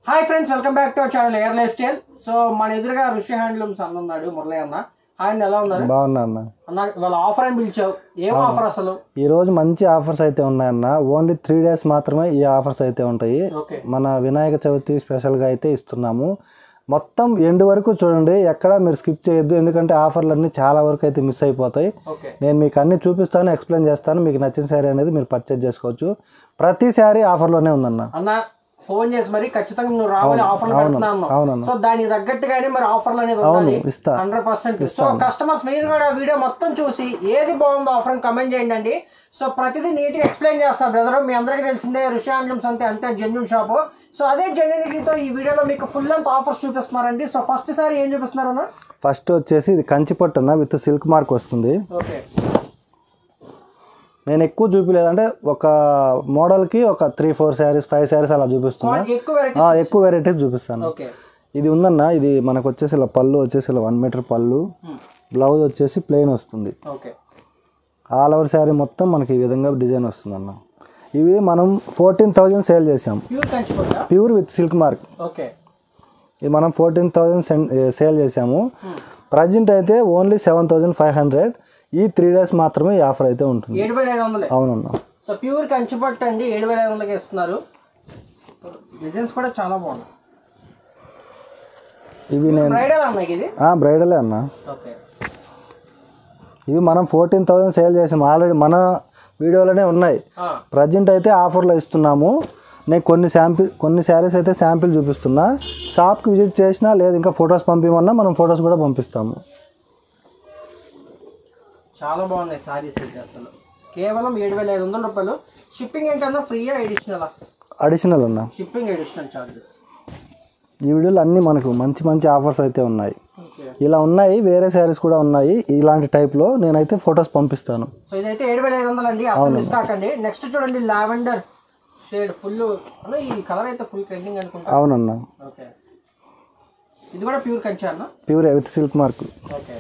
Hi friends welcome back to our channel air life style so మన ఎదురుగా ఋషి handlooms అన్న ఉన్నాడు మురళి అన్న ఆయన ఎలా ఉన్నారు బాగున్నా అన్న అన్న వాళ్ళ ఆఫర్ అని పిలిచావు ఏం ఆఫర్ అసలు ఈ రోజు మంచి ఆఫర్స్ అయితే ఉన్నాయన్న ఓన్లీ త్రీ డేస్ మాత్రమే ఈ ఆఫర్స్ అయితే ఉంటాయి ఓకే మన వినాయక చవితి స్పెషల్గా అయితే ఇస్తున్నాము మొత్తం ఎండ్ వరకు చూడండి ఎక్కడ మీరు స్కిప్ చేయొద్దు ఎందుకంటే ఆఫర్లు అన్నీ చాలా వరకు అయితే మిస్ అయిపోతాయి ఓకే నేను మీకు అన్ని చూపిస్తాను ఎక్స్ప్లెయిన్ చేస్తాను మీకు నచ్చిన శారీ అనేది మీరు పర్చేజ్ చేసుకోవచ్చు ప్రతి శారీ ఆఫర్లోనే ఉందన్న అన్న ఫోన్ చేసి మరి ఖచ్చితంగా నువ్వు రావాలి ఆఫర్లు పెడుతున్నాను అవునన్న సో దానికి తగ్గట్టుగానే మరి ఆఫర్లు అనేది ఉండాలి ఇస్తా హండ్రెడ్ పర్సెంట్ సో కస్టమర్స్ మీరు కూడా వీడియో మొత్తం చూసి ఏది బాగుందో ఆఫర్ అని కమెంట్ చేయండి అండి సో ప్రతిదీ నీట్గా ఎక్స్ప్లెయిన్ చేస్తాను బ్రదర్ మీ అందరికీ తెలిసిందే ఋషి హ్యాండ్లూమ్స్ అంతే అంతే జెన్యున్ షాప్ సో అదే జెన్యునిటీతో ఈ వీడియోలో మీకు ఫుల్ అంత ఆఫర్స్ చూపిస్తున్నారండి సో ఫస్ట్ సారి ఏం చూపిస్తున్నారన్న ఫస్ట్ వచ్చేసి ఇది కంచి పట్టున విత్ సిల్క్ మార్క్ వస్తుంది ఓకే నేను ఎక్కువ చూపించలేదంటే ఒక మోడల్కి ఒక three four saris five saris అలా చూపిస్తున్నా ఎక్కువ వెరైటీ ఆ, ఎక్కువ వెరైటీస్ చూపిస్తాను ఓకే ఇది ఉందన్న ఇది మనకు వచ్చేసి ఇలా పళ్ళు వచ్చేసి ఇలా వన్ మీటర్ పళ్ళు బ్లౌజ్ వచ్చేసి ప్లెయిన్ వస్తుంది ఓకే ఆల్ ఓవర్ శారీ మొత్తం మనకి ఈ విధంగా డిజైన్ వస్తుందన్న ఇవి మనం ఫోర్టీన్ థౌజండ్ సేల్ చేసాం ప్యూర్ కంచిపోతా pure with silk mark okay ఇది మనం ఫోర్టీన్ థౌజండ్ సేల్ చేసాము ప్రజెంట్ అయితే only seven thousand five hundred ఈ త్రీ డేస్ మాత్రమే ఈ ఆఫర్ అయితే ఉంటుంది ఏడు వేల ఐదు వందలే అవునన్నా సో ప్యూర్ కంచిపట్టు అండి ఏడు వేల ఐదు వందలకి ఇస్తున్నారు డిజైన్స్ కూడా చాలా బాగున్నాయి ఇవి నేను బ్రైడల్ అన్న ఇది బ్రైడలే అన్న ఓకే ఇవి మనం ఫోర్టీన్ థౌజండ్ సేల్ చేసాము ఆల్రెడీ మన వీడియోలోనే ఉన్నాయి ప్రజెంట్ అయితే ఆఫర్లో ఇస్తున్నాము నేను కొన్ని శాంపిల్ కొన్ని శారీస్ అయితే శాంపిల్ చూపిస్తున్నా షాప్కి విజిట్ చేసినా లేదు ఇంకా ఫొటోస్ పంపించమన్నా మనం ఫొటోస్ కూడా పంపిస్తాము చాలా బాగున్నాయి సారీస్ అయితే అసలు కేవలం ఏడు వేల ఐదు వందల రూపాయలు షిప్పింగ్ ఏంటన్నా ఫ్రీయా ఎడిషనల్ అడిషనల్ అన్న షిప్పింగ్ ఎడిషనల్ చార్జెస్ ఈ వీడియోలో అన్నీ మనకు మంచి మంచి ఆఫర్స్ అయితే ఉన్నాయి ఓకే ఇలా ఉన్నాయి వేరే శారీస్ కూడా ఉన్నాయి ఇలాంటి టైప్లో నేనైతే ఫొటోస్ పంపిస్తాను సో ఇదైతే ఏడు వేల ఐదు వందలు అండి అసలు మిస్ కాకండి నెక్స్ట్ చూడండి లావెండర్ షేడ్ ఫుల్ అన్న ఈ కలర్ అయితే ఫుల్ ట్రెండింగ్ అనుకుంటా అవునన్న ఓకే ఇది కూడా ప్యూర్ కంచి అన్న pure with silk mark okay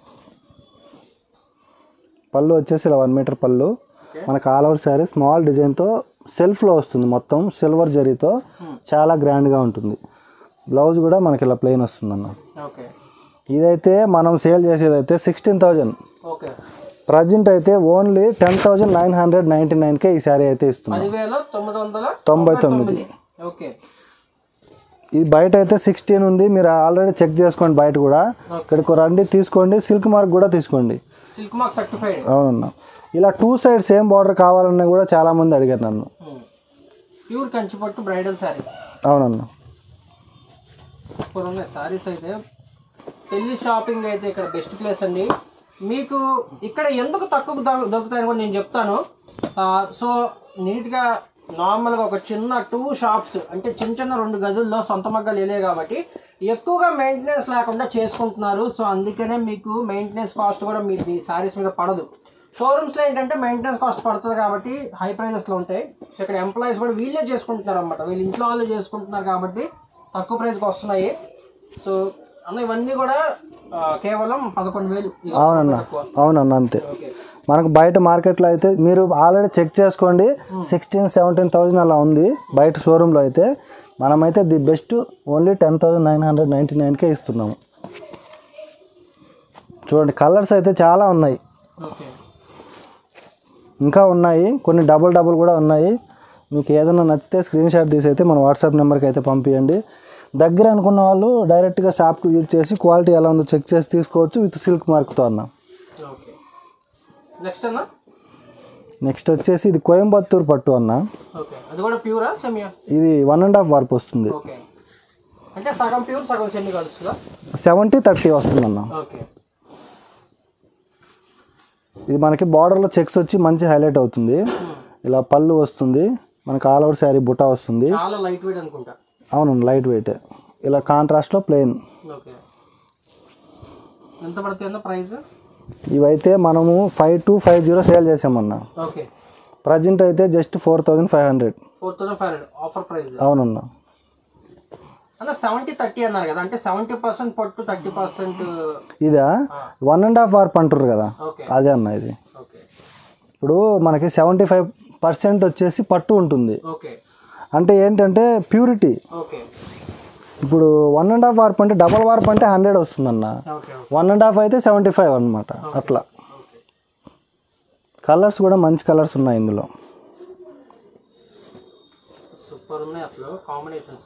పళ్ళు వచ్చేసి ఇలా వన్ మీటర్ పళ్ళు మనకు ఆల్ ఓవర్ శారీ స్మాల్ డిజైన్తో సెల్ఫ్లో వస్తుంది మొత్తం సిల్వర్ జరీతో చాలా గ్రాండ్గా ఉంటుంది బ్లౌజ్ కూడా మనకి ఇలా ప్లెయిన్ వస్తుంది అన్న ఓకే ఇదైతే మనం సేల్ చేసేది అయితే సిక్స్టీన్ థౌజండ్ ఓకే ప్రజెంట్ అయితే only ten thousand nine hundred ninety నైన్కే ఈ శారీ అయితే ఇస్తుంది పదివేల తొమ్మిది వందల తొంభై తొమ్మిది ఓకే ఇది బయట అయితే సిక్స్టీన్ ఉంది మీరు ఆల్రెడీ చెక్ చేసుకోండి బయట కూడా ఇక్కడికి రండి తీసుకోండి సిల్క్ మార్క్ కూడా తీసుకోండి సిల్క్ మార్క్ సర్టిఫైడ్ అవునన్నా ఇలా టూ సైడ్ సేమ్ బార్డర్ కావాలన్నా కూడా చాలామంది అడిగారు నన్ను ప్యూర్ కంచిపట్టు బ్రైడల్ శారీస్ అవునన్నా సూపర్ ఉన్నాయి శారీస్ అయితే పెళ్లి షాపింగ్ అయితే ఇక్కడ బెస్ట్ ప్లేస్ అండి మీకు ఇక్కడ ఎందుకు తక్కువ దొ- దొరుకుతాయని కూడా నేను చెప్తాను ఆ, సో నీట్గా నార్మల్గా ఒక చిన్న టూ షాప్స్ అంటే చిన్న చిన్న రెండు గదుల్లో సొంత మగ్గలు వెళ్ళే కాబట్టి ఎక్కువగా మెయింటెనెన్స్ లేకుండా చేసుకుంటున్నారు సో అందుకనే మీకు మెయింటెనెన్స్ కాస్ట్ కూడా మీది శారీస్ మీద పడదు షోరూమ్స్లో ఏంటంటే మెయింటెనెన్స్ కాస్ట్ పడుతుంది కాబట్టి హై ప్రైజెస్లో ఉంటాయి సో ఇక్కడ ఎంప్లాయీస్ కూడా వీళ్ళే చేసుకుంటున్నారు అనమాట వీళ్ళు ఇంట్లో వాళ్ళు చేసుకుంటున్నారు కాబట్టి తక్కువ ప్రైస్కి వస్తున్నాయి సో అన్న ఇవన్నీ కూడా ఆ, కేవలం పదకొండు వేలు ఇది అవునన్నా తక్కువ అవునన్నా అంతే ఓకే మనకు బయట మార్కెట్లో అయితే మీరు ఆల్రెడీ చెక్ చేసుకోండి సిక్స్టీన్ సెవెంటీన్ థౌజండ్ అలా ఉంది బయట షోరూంలో అయితే మనమైతే the best only ten thousand nine hundred ninety నైన్కే ఇస్తున్నాము చూడండి కలర్స్ అయితే చాలా ఉన్నాయి ఓకే ఇంకా ఉన్నాయి కొన్ని డబుల్ డబుల్ కూడా ఉన్నాయి మీకు ఏదైనా నచ్చితే స్క్రీన్ షాట్ తీసి అయితే మన వాట్సాప్ నెంబర్కి అయితే పంపించండి దగ్గర అనుకున్న వాళ్ళు డైరెక్ట్గా షాప్కి విజిట్ చేసి క్వాలిటీ ఎలా ఉందో చెక్ చేసి తీసుకోవచ్చు విత్ సిల్క్ మార్క్తో అన్న ఓకే నెక్స్ట్ అన్న నెక్స్ట్ వచ్చేసి ఇది కోయంబత్తూర్ పట్టు అన్న ఓకే అది కూడా ప్యూరా సెమియా ఇది వన్ అండ్ హాఫ్ వార్ప్ వస్తుంది ఓకే అంటే సగం ప్యూర్ సగం సెమి కలుస్తుందా సెవెంటీ థర్టీ వస్తుంది అన్న ఓకే ఇది మనకి బార్డర్లో చెక్స్ వచ్చి మంచి హైలైట్ అవుతుంది ఇలా పళ్ళు వస్తుంది మనకి ఆల్ ఓవర్ శారీ బుటా వస్తుంది చాలా లైట్ వెయిట్ అనుకుంటా అవును లైట్ వెయిట్ ఇలా కాంట్రాస్ట్లో ప్లెయిన్ ఓకే ఎంత పడుతుంది అన్న ప్రైస్ ఇవైతే మనము five two five zero sale చేసామన్న ఓకే ప్రజెంట్ అయితే just four thousand five hundred four thousand five hundred offer price అవునన్న అన్న సెవెంటీ థర్టీ అన్నారు కదా అంటే సెవెంటీ పర్సెంట్ పట్టు థర్టీ పర్సెంట్ ఇదా వన్ అండ్ హాఫ్ వార్ప్ అంటారు కదా ఓకే అదే అన్న ఇది ఓకే ఇప్పుడు మనకి సెవెంటీ ఫైవ్ పర్సెంట్ వచ్చేసి పట్టు ఉంటుంది ఓకే అంటే ఏంటంటే ప్యూరిటీ ఓకే ఇప్పుడు వన్ అండ్ హాఫ్ వార్ప్ అంటే డబల్ వార్ప్ అంటే హండ్రెడ్ వస్తుందన్న ఓకే వన్ అండ్ హాఫ్ అయితే సెవెంటీ ఫైవ్ అనమాట అట్లా కలర్స్ కూడా మంచి కలర్స్ ఉన్నాయి ఇందులో సూపర్ ఉన్నాయి అసలు కాంబినేషన్స్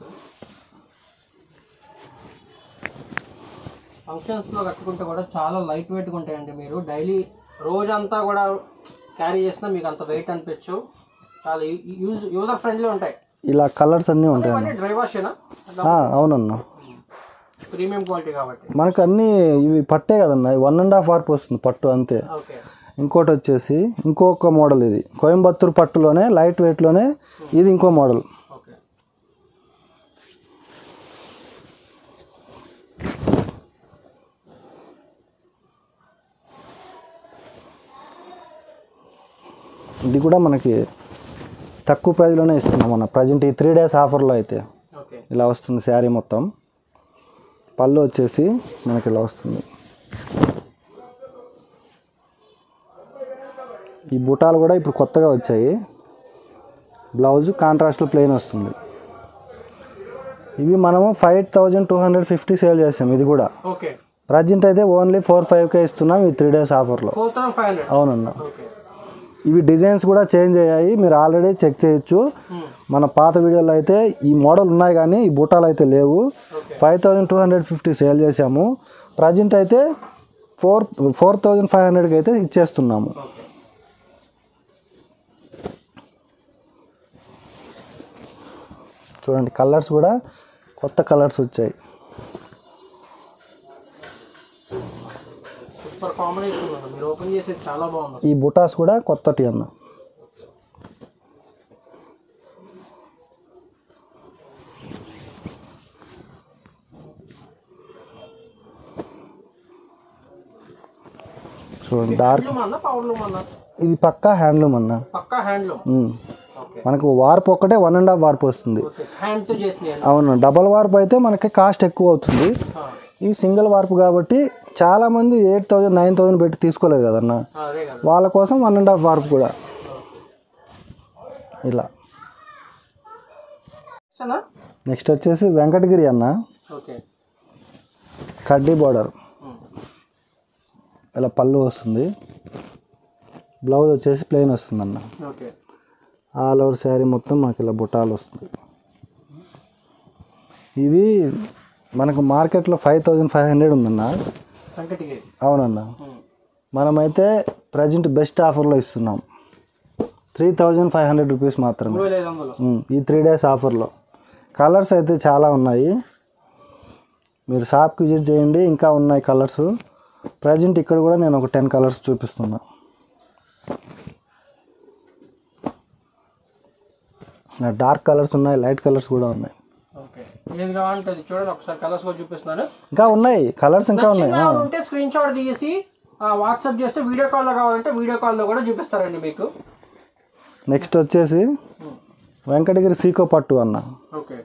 ఫంక్షన్స్లో కట్టుకుంటే కూడా చాలా లైట్ వెయిట్గా ఉంటాయండి మీరు డైలీ రోజంతా కూడా క్యారీ చేసినా మీకు అంత వెయిట్ అనిపించు చాలా యూజ్ యూజర్ ఫ్రెండ్లీ ఉంటాయి ఇలా కలర్స్ అన్నీ ఉంటాయి ఇవన్నీ డ్రై వాషేనా ఆ, అవునన్నా ప్రీమియం క్వాలిటీ కాబట్టి మనకు అన్నీ ఇవి పట్టే కదన్నా వన్ అండ్ హాఫ్ వార్ప్ వస్తుంది పట్టు అంతే ఓకే ఇంకోటి వచ్చేసి ఇంకొక మోడల్ ఇది కోయంబత్తూరు పట్టులోనే లైట్ వెయిట్లోనే ఇది ఇంకో మోడల్ ఓకే ఇది కూడా మనకి తక్కువ ప్రైజ్లోనే ఇస్తున్నాం మన ప్రజెంట్ ఈ త్రీ డేస్ ఆఫర్లో అయితే ఓకే ఇలా వస్తుంది శారీ మొత్తం పళ్ళు వచ్చేసి మనకి ఇలా వస్తుంది ఈ బుటాలు కూడా ఇప్పుడు కొత్తగా వచ్చాయి బ్లౌజ్ కాంట్రాస్ట్లో ప్లెయిన్ వస్తుంది ఇవి మనము five thousand two hundred fifty sale చేసాం ఇది కూడా ఓకే ప్రజెంట్ అయితే ఓన్లీ ఫోర్ ఫైవ్కే ఇస్తున్నాం ఈ త్రీ డేస్ ఆఫర్లో ఫోర్ థౌసండ్ ఫైవ్ హండ్రెడ్ అవునన్నా ఓకే ఇవి డిజైన్స్ కూడా చేంజ్ అయ్యాయి మీరు ఆల్రెడీ చెక్ చేయొచ్చు మన పాత వీడియోలో అయితే ఈ మోడల్ ఉన్నాయి కానీ ఈ బుట్టాలు అయితే లేవు five thousand two hundred fifty sale చేసాము ప్రజెంట్ అయితే ఫోర్ ఫోర్ థౌజండ్ ఫైవ్ హండ్రెడ్కి అయితే ఇచ్చేస్తున్నాము ఓకే చూడండి కలర్స్ కూడా కొత్త కలర్స్ వచ్చాయి సూపర్ కాంబినేషన్ ఉంది మీరు ఓపెన్ చేసేది చాలా బాగుంది ఈ బుటాస్ కూడా కొత్తటి అన్న చూడండి డార్క్ హ్యాండ్లూమ్ అన్న పవర్లూమ్ అన్న ఇది పక్కా హ్యాండ్లూమ్ అన్న పక్కా హ్యాండ్లూమ్ ఉమ్. ఓకే మనకు వార్ప్ ఒక్కటే వన్ అండ్ హాఫ్ వార్ప్ వస్తుంది ఓకే హ్యాండ్తో చేసినాయి అవును డబల్ వార్ప్ అయితే మనకి కాస్ట్ ఎక్కువ అవుతుంది ఈ సింగిల్ వార్ప్ కాబట్టి చాలామంది ఎయిట్ థౌజండ్ నైన్ థౌజండ్ పెట్టి తీసుకోలేదు కదన్న అదే కదా వాళ్ళ కోసం వన్ అండ్ హాఫ్ వార్ప్ కూడా ఇలా సరేనా నెక్స్ట్ వచ్చేసి వెంకటగిరి అన్న ఓకే కడ్డీ బార్డర్ ఇలా పళ్ళు వస్తుంది బ్లౌజ్ వచ్చేసి ప్లెయిన్ వస్తుంది అన్న ఓకే ఆల్ ఓవర్ శారీ మొత్తం మనకి ఇలా బుటాలు వస్తుంది ఇది మనకు మార్కెట్లో ఫైవ్ థౌజండ్ ఫైవ్ హండ్రెడ్ ఉందన్న వెంకటగిరి అవునన్న మనమైతే ప్రజెంట్ బెస్ట్ ఆఫర్లో ఇస్తున్నాం three thousand five hundred rupees మాత్రమే మూడు వేల ఐదు వందలు ఉమ్, ఈ త్రీ డేస్ ఆఫర్లో కలర్స్ అయితే చాలా ఉన్నాయి మీరు షాప్కి విజిట్ చేయండి ఇంకా ఉన్నాయి కలర్స్ ప్రజెంట్ ఇక్కడ కూడా నేను ఒక టెన్ కలర్స్ చూపిస్తున్నా డార్క్ కలర్స్ ఉన్నాయి లైట్ కలర్స్ కూడా ఉన్నాయి ఓకే ఏది కావాలంటే అది చూడండి ఒకసారి కలర్స్ కూడా చూపిస్తున్నాను ఇంకా ఉన్నాయి కలర్స్ ఇంకా ఉన్నాయి నచ్చిందా ఉంటే స్క్రీన్ షాట్ తీసి వాట్సాప్ చేస్తే వీడియో కాల్లో కావాలంటే వీడియో కాల్లో కూడా చూపిస్తారండి మీకు నెక్స్ట్ వచ్చేసి వెంకటగిరి సీకో పట్టు అన్న ఓకే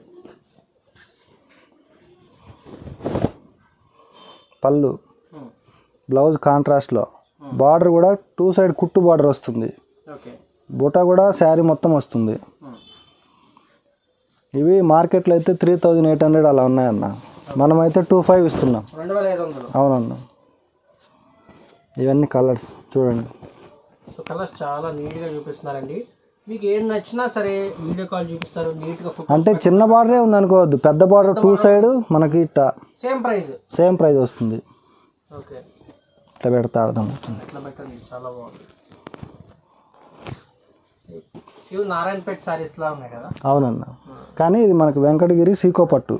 పళ్ళు బ్లౌజ్ కాంట్రాస్ట్లో బార్డర్ కూడా టూ సైడ్ కుట్టు బార్డర్ వస్తుంది ఓకే బుటా కూడా శారీ మొత్తం వస్తుంది ఇవి మార్కెట్లో అయితే త్రీ థౌజండ్ ఎయిట్ హండ్రెడ్ అలా ఉన్నాయన్న మనమైతే టూ ఫైవ్ ఇస్తున్నాం రెండు వేల ఐదు వందలు అవునన్న ఇవన్నీ కలర్స్ చూడండి సో కలర్స్ చాలా నీట్గా చూపిస్తున్నారండి మీకు ఏం నచ్చినా సరే వీడియో కాల్ చూపిస్తారు నీట్గా ఫుట్ అంటే చిన్న బార్డరే ఉంది అనుకోవద్దు పెద్ద బార్డర్ టూ సైడ్ మనకి ఇట్లా సేమ్ ప్రైస్ సేమ్ ప్రైస్ వస్తుంది ఓకే ఇట్లా పెడితే అర్థం అవుతుంది ఇట్లా పెట్టండి చాలా బాగుంది ఇవి నారాయణపేట సారీస్ లా ఉన్నాయి కదా అవునన్న కానీ ఇది మనకి వెంకటగిరి సీకో పట్టు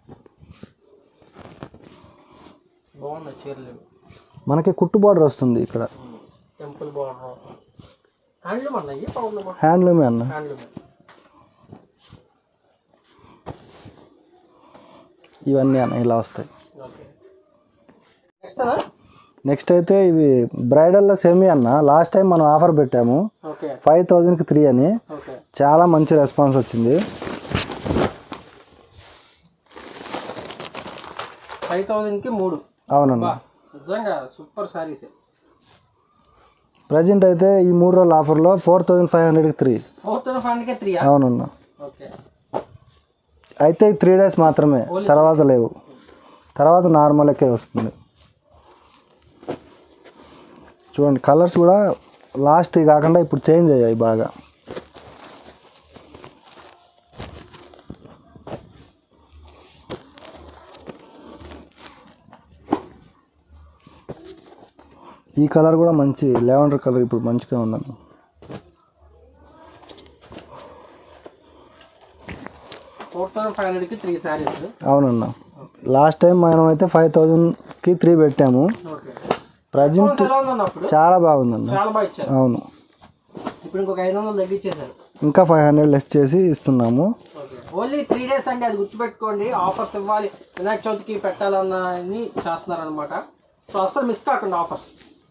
బాగున్నాయి చీరలు మనకి కుట్టు బార్డర్ వస్తుంది ఇక్కడ టెంపుల్ బార్డర్ హ్యాండ్లూమ్ అన్నయ్యి పౌర్ణమ హ్యాండ్లూమే అన్న హ్యాండ్లూమ్ ఇవన్నీ అన్న ఇలా వస్తాయి ఓకే నెక్స్ట్ నెక్స్ట్ అయితే ఇవి బ్రైడల్లో సెమీ అన్న లాస్ట్ టైం మనం ఆఫర్ పెట్టాము ఓకే ఫైవ్ థౌజండ్కి త్రీ అని ఓకే చాలా మంచి రెస్పాన్స్ వచ్చింది ఫైవ్ థౌజండ్కి మూడు అవునన్న బా నిజంగా సూపర్ సారీస్ ప్రజెంట్ అయితే ఈ మూడు రోజుల ఆఫర్లో ఫోర్ థౌజండ్ ఫైవ్ హండ్రెడ్కి త్రీ ఫోర్ థౌసండ్ ఫైవ్ హండ్రెడ్కే త్రీ అవునన్న ఓకే అయితే త్రీ డేస్ మాత్రమే తర్వాత లేవు తర్వాత నార్మల్కే వస్తుంది చూడండి కలర్స్ కూడా లాస్ట్ కాకుండా ఇప్పుడు చేంజ్ అయ్యాయి బాగా ఈ కలర్ కూడా మంచి లెవెండర్ కలర్ ఇప్పుడు మంచిగా ఉందన్న ఫోర్ థౌసండ్ ఫైవ్ హండ్రెడ్కి త్రీ శారీస్ అవునన్న లాస్ట్ టైం మనం అయితే ఫైవ్ థౌజండ్కి త్రీ పెట్టాము ఓకే ప్రజెంట్ ఎలా ఉందన్న అప్పుడు చాలా బాగుందన్న చాలా బాగా ఇచ్చారు అవును ఇప్పుడు ఇంకొక ఐదు వందలు తగ్గించేశారు ఇంకా ఫైవ్ హండ్రెడ్ లెస్ చేసి ఇస్తున్నాము ఓకే ఓన్లీ త్రీ డేస్ అండి అది గుర్తుపెట్టుకోండి ఆఫర్స్ ఇవ్వాలి వినాయక చవితికి పెట్టాలన్నని చేస్తున్నారు అనమాట సో అస్సలు మిస్ కాకుండా ఆఫర్స్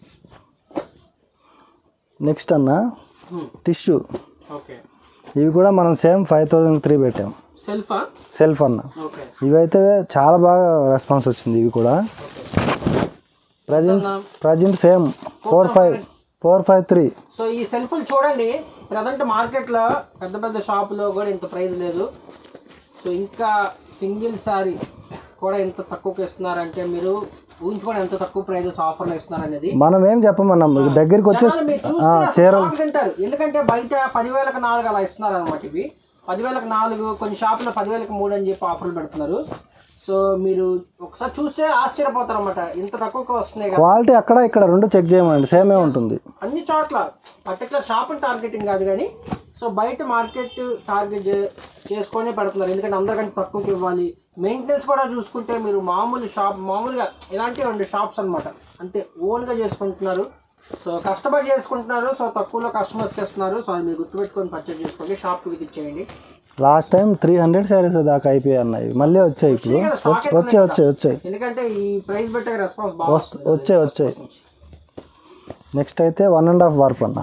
నెక్స్ట్ అన్న టిష్యూ ఓకే ఇవి కూడా మనం సేమ్ ఫైవ్ థౌజండ్ త్రీ పెట్టాం సెల్ఫా సెల్ఫ్ అన్న ఓకే ఇవైతే చాలా బాగా రెస్పాన్స్ వచ్చింది ఇవి కూడా present present same four five four five three so ఈ సెల్ఫ్లు చూడండి ప్రజెంట్ మార్కెట్లో పెద్ద పెద్ద షాపులో కూడా ఇంత ప్రైస్ లేదు సో ఇంకా సింగిల్ సారీ కూడా ఇంత తక్కువకి ఇస్తున్నారంటే మీరు ఊహించుకోండి ఎంత తక్కువ ప్రైజెస్ ఆఫర్లు ఇస్తున్నారు అనేది మనం ఏం చెప్పమన్నాం మీకు దగ్గరికి వచ్చే జనాలు మీరు చూస్తే ఆ, అసలు చీరలు షాక్ తింటారు ఎందుకంటే బయట పదివేలకు నాలుగు అలా ఇస్తున్నారు అనమాట ఇవి పదివేలకు నాలుగు కొన్ని షాపులో పదివేలకు మూడు అని చెప్పి ఆఫర్లు పెడుతున్నారు సో మీరు ఒకసారి చూస్తే ఆశ్చర్యపోతారు అనమాట ఇంత తక్కువకి వస్తున్నాయి కదా క్వాలిటీ అక్కడ ఇక్కడ రెండు చెక్ చేయమండి సేమే ఉంటుంది అన్ని చోట్ల పర్టికులర్ షాప్ టార్గెటింగ్ కాదు కానీ సో బయట మార్కెట్ టార్గెట్ చే- చేసుకొని పెడుతున్నారు ఎందుకంటే అందరికంటే తక్కువకి ఇవ్వాలి మెయింటెనెన్స్ కూడా చూసుకుంటే మీరు మామూలు షాప్ మామూలుగా ఇలాంటి రెండు షాప్స్ అనమాట అంతే ఓన్గా చేసుకుంటున్నారు సో కస్టమర్ చేసుకుంటున్నారు సో తక్కువలో కస్టమర్స్కి ఇస్తున్నారు సో అది మీరు గుర్తుపెట్టుకొని పర్చేజ్ చేసుకోండి షాప్కి విజిట్ చేయండి last time three hundred saris దాకా అయిపోయాయి అన్నాయి మళ్ళీ వచ్చాయి ఇప్పుడు కదా, stock వచ్చి- వచ్చాయి వచ్చాయి వచ్చాయి ఎందుకంటే ఈ ప్రైస్ పెట్టే రెస్పాన్స్ బాగా వస్తుంది వచ్చాయి వచ్చాయి నెక్స్ట్ అయితే వన్ అండ్ హాఫ్ వార్ప్ అన్న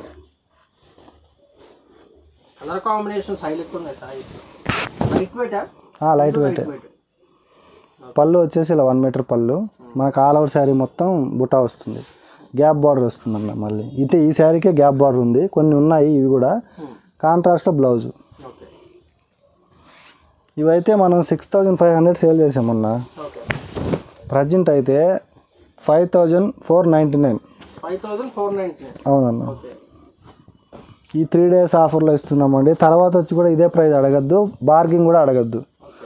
కలర్ కాంబినేషన్స్ హైలైట్ ఉన్నాయి సాయి లైట్ వెయిటా లైట్ వెయిట్ వెయిట్ పళ్ళు వచ్చేసి ఇలా వన్ మీటర్ పళ్ళు మనకు ఆల్ ఓవర్ శారీ మొత్తం బుటా వస్తుంది గ్యాప్ బార్డర్ వస్తుంది అన్న మళ్ళీ ఇటే ఈ శారీకే గ్యాప్ బార్డర్ ఉంది కొన్ని ఉన్నాయి ఇవి కూడా కాంట్రాస్ట్లో బ్లౌజ్ ఓకే ఇవైతే మనం six thousand five hundred sale చేసామన్న ఓకే ప్రజెంట్ అయితే five thousand four ninety nine five thousand four ninety nine అవునన్న ఓకే ఈ త్రీ డేస్ ఆఫర్లో ఇస్తున్నామండి తర్వాత వచ్చి కూడా ఇదే ప్రైస్ అడగద్దు బార్గింగ్ కూడా అడగద్దు ఓకే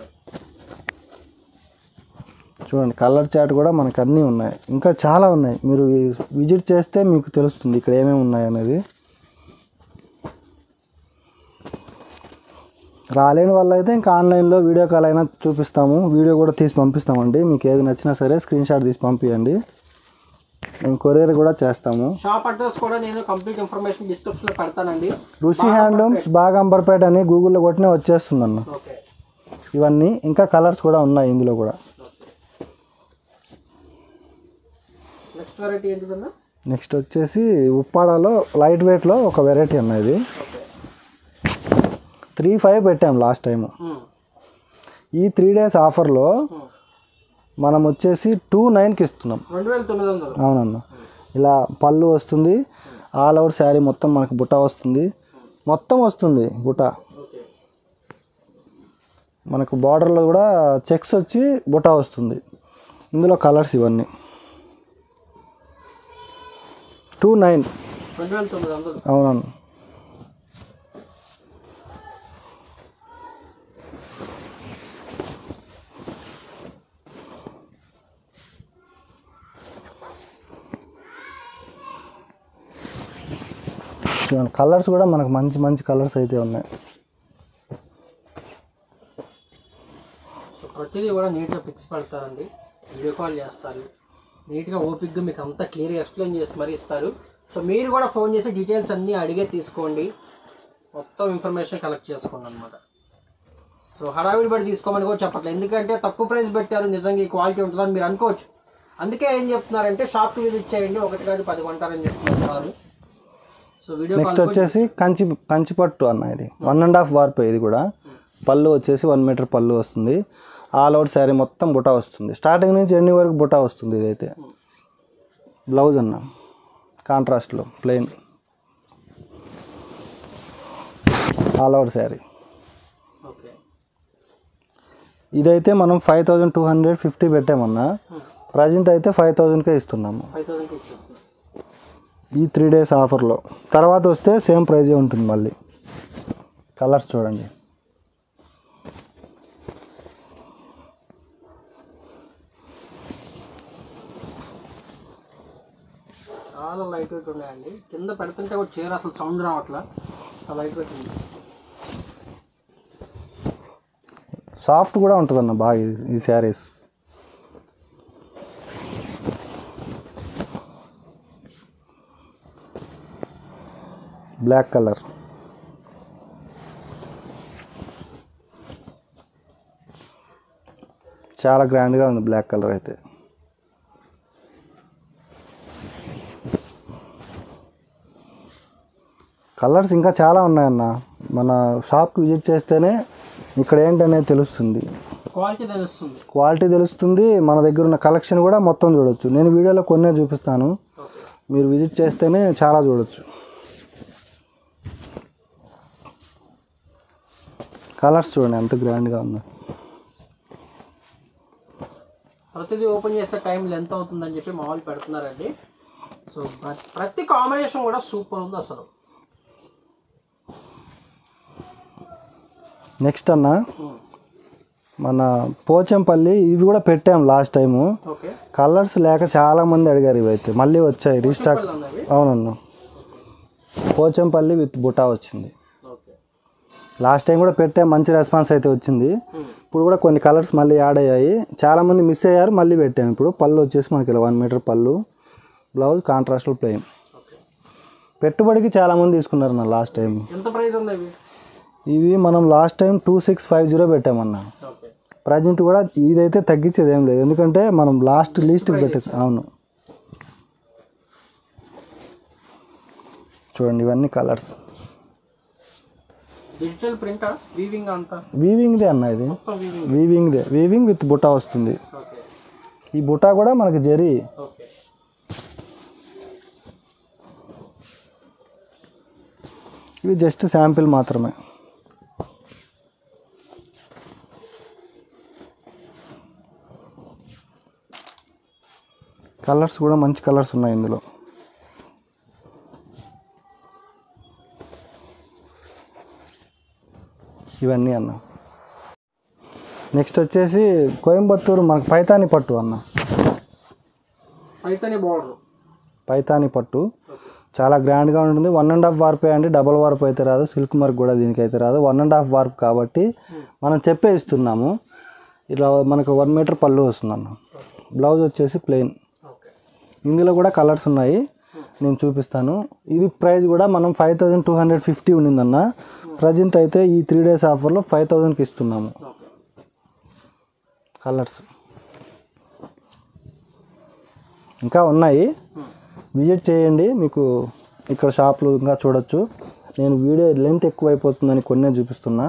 చూడండి కలర్ చాట్ కూడా మనకు అన్నీ ఉన్నాయి ఇంకా చాలా ఉన్నాయి మీరు ఈ- విజిట్ చేస్తే మీకు తెలుస్తుంది ఇక్కడ ఏమేమి ఉన్నాయి అనేది రాలేని వాళ్ళు అయితే ఇంకా ఆన్లైన్లో వీడియో కాల్ అయినా చూపిస్తాము వీడియో కూడా తీసి పంపిస్తామండి మీకు ఏది నచ్చినా సరే స్క్రీన్ షాట్ తీసి పంపించండి మేము కొరియర్ కూడా చేస్తాము షాప్ అడ్రస్ కూడా నేను కంప్లీట్ ఇన్ఫర్మేషన్ డిస్క్రిప్షన్ లో పెడతానండి ఋషి హ్యాండ్లూమ్స్ బాగా అంబర్పేట అని గూగుల్లో కొట్టినే వచ్చేస్తుందన్న ఓకే ఇవన్నీ ఇంకా కలర్స్ కూడా ఉన్నాయి ఇందులో కూడా నెక్స్ట్ వెరైటీ ఏంటిదన్నా నెక్స్ట్ వచ్చేసి ఉప్పాడలో లైట్ వెయిట్లో ఒక వెరైటీ అన్న ఇది ఓకే త్రీ ఫైవ్ పెట్టాం లాస్ట్ టైం ఈ త్రీ డేస్ ఆఫర్లో మనం వచ్చేసి టూ నైన్కి ఇస్తున్నాం రెండు వేల తొమ్మిది వందలు అవునన్న ఇలా పళ్ళు వస్తుంది ఆల్ ఓవర్ శారీ మొత్తం మనకు బుట్ట వస్తుంది మొత్తం వస్తుంది బుట్ట ఓకే మనకు బార్డర్లో కూడా చెక్స్ వచ్చి బుట్ట వస్తుంది ఇందులో కలర్స్ ఇవన్నీ టూ నైన్ రెండు వేల తొమ్మిది వందలు అవునన్న చూడండి కలర్స్ కూడా మనకు మంచి మంచి కలర్స్ అయితే ఉన్నాయి సో ప్రతిదీ కూడా నీట్గా పిక్స్ పెడతారండి వీడియో కాల్ చేస్తారు నీట్గా ఓపిక్గా మీకు అంతా క్లియర్గా ఎక్స్ప్లెయిన్ చేసి మరీ ఇస్తారు సో మీరు కూడా ఫోన్ చేసి డీటెయిల్స్ అన్నీ అడిగే తీసుకోండి మొత్తం ఇన్ఫర్మేషన్ కలెక్ట్ చేసుకోండి అనమాట సో హడావిడి పడి తీసుకోమని కూడా చెప్పట్లేదు ఎందుకంటే తక్కువ ప్రైస్ పెట్టారు నిజంగా ఈ క్వాలిటీ ఉంటుందని మీరు అనుకోవచ్చు అందుకే ఏం చెప్తున్నారంటే షాప్కి విజిట్ చేయండి ఒకటి కాదు పది కొంటారని చెప్తున్నారు సో వీడియో నెక్స్ట్ వచ్చేసి కంచి కంచి పట్టు అన్న ఇది వన్ అండ్ హాఫ్ వార్ప్ ఇది కూడా పళ్ళు వచ్చేసి వన్ మీటర్ పళ్ళు వస్తుంది ఆల్ అవుట్ శారీ మొత్తం బుటా వస్తుంది స్టార్టింగ్ నుంచి ఎండింగ్ వరకు బుటా వస్తుంది ఇదైతే బ్లౌజ్ అన్న కాంట్రాస్ట్లో plain all out sari okay ఇదైతే మనం five thousand two hundred fifty పెట్టామన్నా ప్రజెంట్ అయితే ఫైవ్ థౌజండ్కే ఇస్తున్నాము ఫైవ్ థౌసండ్కి ఇచ్చేస్తుంది ఈ త్రీ డేస్ ఆఫర్లో తర్వాత వస్తే సేమ్ ప్రైజే ఉంటుంది మళ్ళీ కలర్స్ చూడండి చాలా లైట్ వెయిట్ ఉన్నాయండి కింద పెడుతుంటే కూడా చీర అసలు సౌండ్ రావట్లా ఆ లైట్ వెయిట్ ఉంది సాఫ్ట్ కూడా ఉంటుందన్న బాగా ఈ- ఈ శారీస్ బ్లాక్ కలర్ చాలా గ్రాండ్గా ఉంది బ్లాక్ కలర్ అయితే కలర్స్ ఇంకా చాలా ఉన్నాయన్న మన షాప్కి విజిట్ చేస్తేనే ఇక్కడ ఏంటనేది తెలుస్తుంది క్వాలిటీ తెలుస్తుంది క్వాలిటీ తెలుస్తుంది మన దగ్గర ఉన్న కలెక్షన్ కూడా మొత్తం చూడొచ్చు నేను వీడియోలో కొన్నే చూపిస్తాను ఓకే మీరు విజిట్ చేస్తేనే చాలా చూడొచ్చు కలర్స్ చూడండి ఎంత గ్రాండ్గా ఉందో ప్రతిదీ ఓపెన్ చేసే టైం లెంత్ అవుతుందని చెప్పి మామూలు పెడుతున్నారండి సో ప్ర- ప్రతి కాంబినేషన్ కూడా సూపర్ ఉంది అసలు నెక్స్ట్ అన్న మన పోచంపల్లి ఇవి కూడా పెట్టాం లాస్ట్ టైము ఓకే కలర్స్ లేక చాలా మంది అడిగారు ఇవైతే మళ్ళీ వచ్చాయి రీస్టాక్ ఉన్నవి అవునన్న పోచంపల్లి విత్ బుటా వచ్చింది ఓకే లాస్ట్ టైం కూడా పెట్టే మంచి రెస్పాన్స్ అయితే వచ్చింది ఇప్పుడు కూడా కొన్ని కలర్స్ మళ్ళీ యాడ్ అయ్యాయి చాలామంది మిస్ అయ్యారు మళ్ళీ పెట్టాము ఇప్పుడు పళ్ళు వచ్చేసి మనకి ఇలా వన్ మీటర్ పళ్ళు బ్లౌజ్ కాంట్రాస్ట్లో ప్లెయిన్ ఓకే పెట్టుబడికి చాలామంది తీసుకున్నారు నా లాస్ట్ టైం ఎంత ప్రైస్ ఉంది ఇవి ఇవి మనం last time two six five zero పెట్టామన్నా ఓకే ప్రజెంట్ కూడా ఇదైతే తగ్గించేది ఏం లేదు ఎందుకంటే మనం లాస్ట్ లీస్ట్కి పెట్టేసి అవును చూడండి ఇవన్నీ కలర్స్ డిజిటల్ ప్రింటా వీవింగ్ అంతా వీవింగ్దే అన్న ఇది మొత్తం వీవింగ్ వీవింగ్దే వీవింగ్ విత్ బుటా వస్తుంది ఓకే ఈ బుటా కూడా మనకి జరీ ఓకే ఇవి జస్ట్ శాంపిల్ మాత్రమే కలర్స్ కూడా మంచి కలర్స్ ఉన్నాయి ఇందులో ఇవన్నీ అన్న నెక్స్ట్ వచ్చేసి కోయంబత్తూరు మనకు పైతాని పట్టు అన్న అయితేనే బార్డర్ పైతాని పట్టు చాలా గ్రాండ్గా ఉంటుంది వన్ అండ్ హాఫ్ వార్పే అండి డబల్ వార్ప్ అయితే రాదు సిల్క్ మార్క్ కూడా దీనికి అయితే రాదు వన్ అండ్ హాఫ్ వార్ప్ కాబట్టి మనం చెప్పే ఇస్తున్నాము ఇట్లా మనకు వన్ మీటర్ పళ్ళు వస్తుందన్న బ్లౌజ్ వచ్చేసి ప్లెయిన్ ఓకే ఇందులో కూడా కలర్స్ ఉన్నాయి నేను చూపిస్తాను ఇది ప్రైస్ కూడా మనం five thousand two hundred fifty ఉండిందన్న ప్రజెంట్ అయితే ఈ త్రీ డేస్ ఆఫర్లో ఫైవ్ థౌజండ్కి ఇస్తున్నాము ఓకే కలర్స్ ఇంకా ఉన్నాయి విజిట్ చేయండి మీకు ఇక్కడ షాప్లు ఇంకా చూడొచ్చు నేను వీడియో లెంత్ ఎక్కువ అయిపోతుందని కొన్నే చూపిస్తున్నా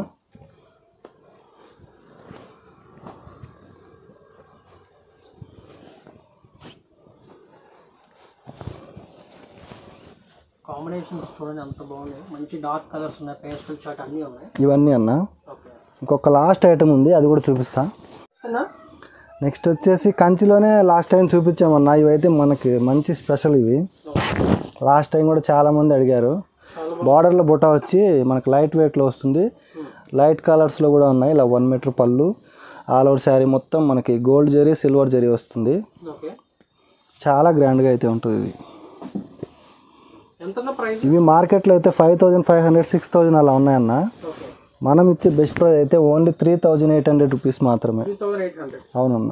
కాంబినేషన్స్ చూడండి అంత బాగున్నాయి మంచి డార్క్ కలర్స్ ఉన్నాయి పేస్టల్ చాట్ అన్నీ ఉన్నాయి ఇవన్నీ అన్న ఓకే ఇంకొక లాస్ట్ ఐటమ్ ఉంది అది కూడా చూపిస్తా వస్తుందా నెక్స్ట్ వచ్చేసి కంచిలోనే లాస్ట్ టైం చూపించామన్నా ఇవైతే మనకి మంచి స్పెషల్ ఇవి లాస్ట్ టైం కూడా చాలామంది అడిగారు బార్డర్లో బుట్ట వచ్చి మనకి లైట్ వెయిట్లో వస్తుంది లైట్ కలర్స్లో కూడా ఉన్నాయి ఇలా వన్ మీటర్ పళ్ళు ఆల్ ఓవర్ శారీ మొత్తం మనకి గోల్డ్ జరీ సిల్వర్ జరీ వస్తుంది ఓకే చాలా గ్రాండ్గా అయితే ఉంటుంది ఇది ఎంత ప్రైస్ ఇవి మార్కెట్లో అయితే five thousand five hundred six thousand అలా ఉన్నాయన్న ఓకే మనం ఇచ్చే బెస్ట్ ప్రైస్ అయితే only three thousand eight hundred rupees మాత్రమే త్రీ థౌసండ్ ఎయిట్ హండ్రెడ్ అవునన్నా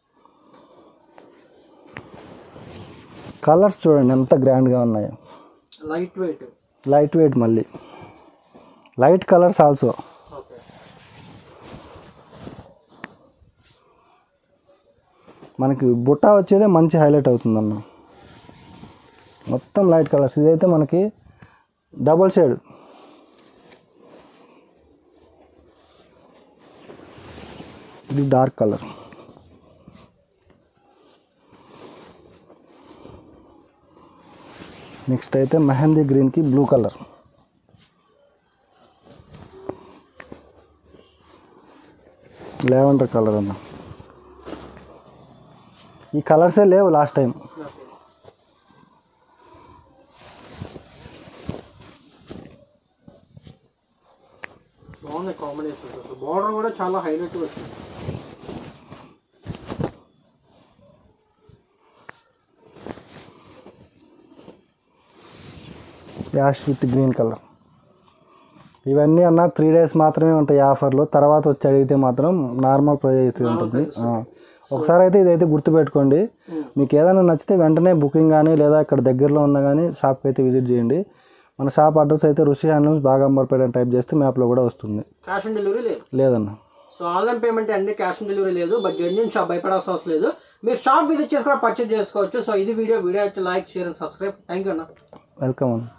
కలర్స్ చూడండి ఎంత గ్రాండ్గా ఉన్నాయో లైట్ వెయిట్ లైట్ వెయిట్ మళ్ళీ లైట్ కలర్స్ ఆల్సో ఓకే మనకి బుట్ట వచ్చేదే మంచి హైలైట్ అవుతుందన్న మొత్తం లైట్ కలర్స్ ఇదైతే మనకి డబుల్ షేడ్ ఇది డార్క్ కలర్ నెక్స్ట్ అయితే మెహందీ గ్రీన్కి బ్లూ కలర్ లెవెండర్ కలర్ అన్న ఈ కలర్సే లేవు లాస్ట్ టైం బాగుంది కాంబినేషన్ అసలు బార్డర్ కూడా చాలా హైలైట్ వచ్చింది యాష్ విత్ గ్రీన్ కలర్ ఇవన్నీ అన్న త్రీ డేస్ మాత్రమే ఉంటాయి ఆఫర్లు తర్వాత వచ్చి అడిగితే మాత్రం నార్మల్ ప్రైస్ అయితే ఉంటుంది ఆ. ఒకసారి అయితే ఇదైతే గుర్తుపెట్టుకోండి మీకు ఏదైనా నచ్చితే వెంటనే బుకింగ్ కానీ లేదా ఇక్కడ దగ్గరలో ఉన్నా కానీ షాప్కి అయితే విజిట్ చేయండి మన షాప్ అడ్రస్ అయితే రుషి హ్యాండ్లూమ్స్ బాగంబర్పేట అని టైప్ చేస్తే మ్యాప్లో కూడా వస్తుంది క్యాష్ ఆన్ డెలివరీ లేదు లేదన్న సో ఆన్లైన్ పేమెంట్ అండి క్యాష్ ఆన్ డెలివరీ లేదు బట్ జెన్యున్ షాప్ భయపడాల్సిన అవసరం లేదు మీరు షాప్ విజిట్ చేసి కూడా పర్చేజ్ చేసుకోవచ్చు సో ఇది వీడియో వీడియో అయితే like share and subscribe thank you అన్న వెల్కమ్ అన్న